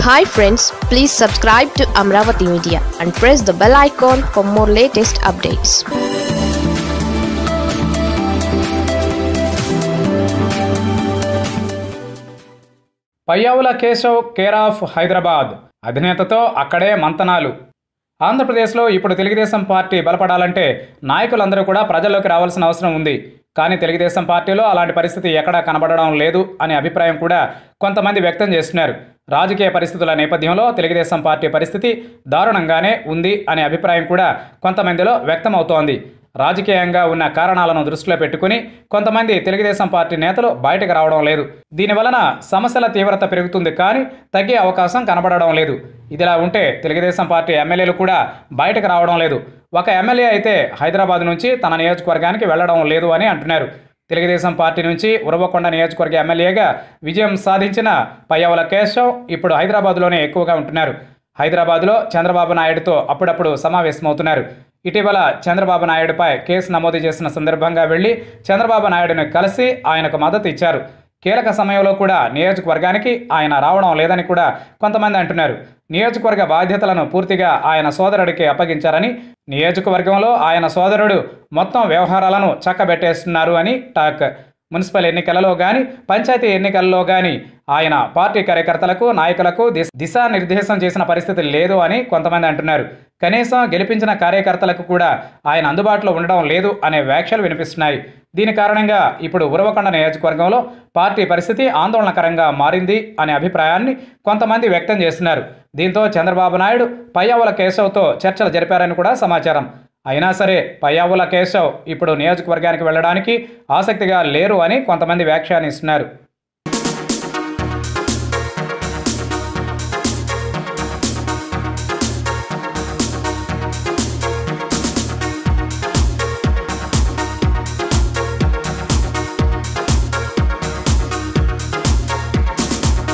hi friends please subscribe to Amaravati media and press the bell icon for more latest updates Payyavula Keshav care of Hyderabad అధినేతతో అక్కడే మంతనాలు ఆంధ్రప్రదేశ్లో ఇప్పుడు Telugu Desam party బలపడాలంటే నాయకులందరూ కూడా ప్రజల్లోకి రావాల్సిన అవసరం ఉంది కానీ తెలుగుదేశం పార్టీలో అలాంటి పరిస్థితి ఎక్కడా కనబడడం లేదు అనే అభిప్రాయం కూడా కొంతమంది వ్యక్తం చేస్తున్నారు రాజకీయ పరిస్థితుల నేపథ్యంలో తెలుగుదేశం పార్టీ పరిస్థితి దారుణంగానే ఉంది అనే అభిప్రాయం కూడా కొంతమందిలో వ్యక్తమవుతోంది రాజకీయంగా ఉన్న కారణాలను దృష్టిలో పెట్టుకుని కొంతమంది తెలుగుదేశం పార్టీ నేతలు బయటకు రావడం లేదు దీనివలన సమస్యల తీవ్రత పెరుగుతుంది కానీ తగ్గే అవకాశం కనబడడం లేదు ఇదిలా ఉంటే తెలుగుదేశం పార్టీ ఎమ్మెల్యేలు కూడా బయటకు రావడం లేదు ఒక ఎమ్మెల్యే అయితే హైదరాబాద్ నుంచి తన నియోజకవర్గానికి వెళ్లడం లేదు అని అంటున్నారు తెలుగుదేశం పార్టీ నుంచి ఉరవకొండ నియోజకవర్గ ఎమ్మెల్యేగా విజయం సాధించిన పయ్యవల కేశవ్ ఇప్పుడు హైదరాబాద్లోనే ఎక్కువగా ఉంటున్నారు హైదరాబాద్లో చంద్రబాబు నాయుడుతో అప్పుడప్పుడు సమావేశమవుతున్నారు ఇటీవల చంద్రబాబు నాయుడుపై కేసు నమోదు చేసిన సందర్భంగా వెళ్లి చంద్రబాబు నాయుడును కలిసి ఆయనకు మద్దతు ఇచ్చారు కీలక సమయంలో కూడా నియోజకవర్గానికి ఆయన రావడం లేదని కూడా కొంతమంది అంటున్నారు నియోజకవర్గ బాధ్యతలను పూర్తిగా ఆయన సోదరుడికి అప్పగించారని నియోజకవర్గంలో ఆయన సోదరుడు మొత్తం వ్యవహారాలను చక్కబెట్టేస్తున్నారు అని టాక్ మున్సిపల్ ఎన్నికలలో కానీ పంచాయతీ ఎన్నికల్లో కానీ ఆయన పార్టీ కార్యకర్తలకు నాయకులకు దిశ దిశానిర్దేశం చేసిన పరిస్థితి లేదు అని కొంతమంది అంటున్నారు కనీసం గెలిపించిన కార్యకర్తలకు కూడా ఆయన అందుబాటులో ఉండడం లేదు అనే వ్యాఖ్యలు వినిపిస్తున్నాయి దీని కారణంగా ఇప్పుడు ఉరవకొండ నియోజకవర్గంలో పార్టీ పరిస్థితి ఆందోళనకరంగా మారింది అనే అభిప్రాయాన్ని కొంతమంది వ్యక్తం చేస్తున్నారు దీంతో చంద్రబాబు నాయుడు పయ్యావుల కేశవ్తో చర్చలు జరిపారని కూడా సమాచారం అయినా సరే పయ్యావుల కేశవ్ ఇప్పుడు నియోజకవర్గానికి వెళ్ళడానికి ఆసక్తిగా లేరు అని కొంతమంది వ్యాఖ్యానిస్తున్నారు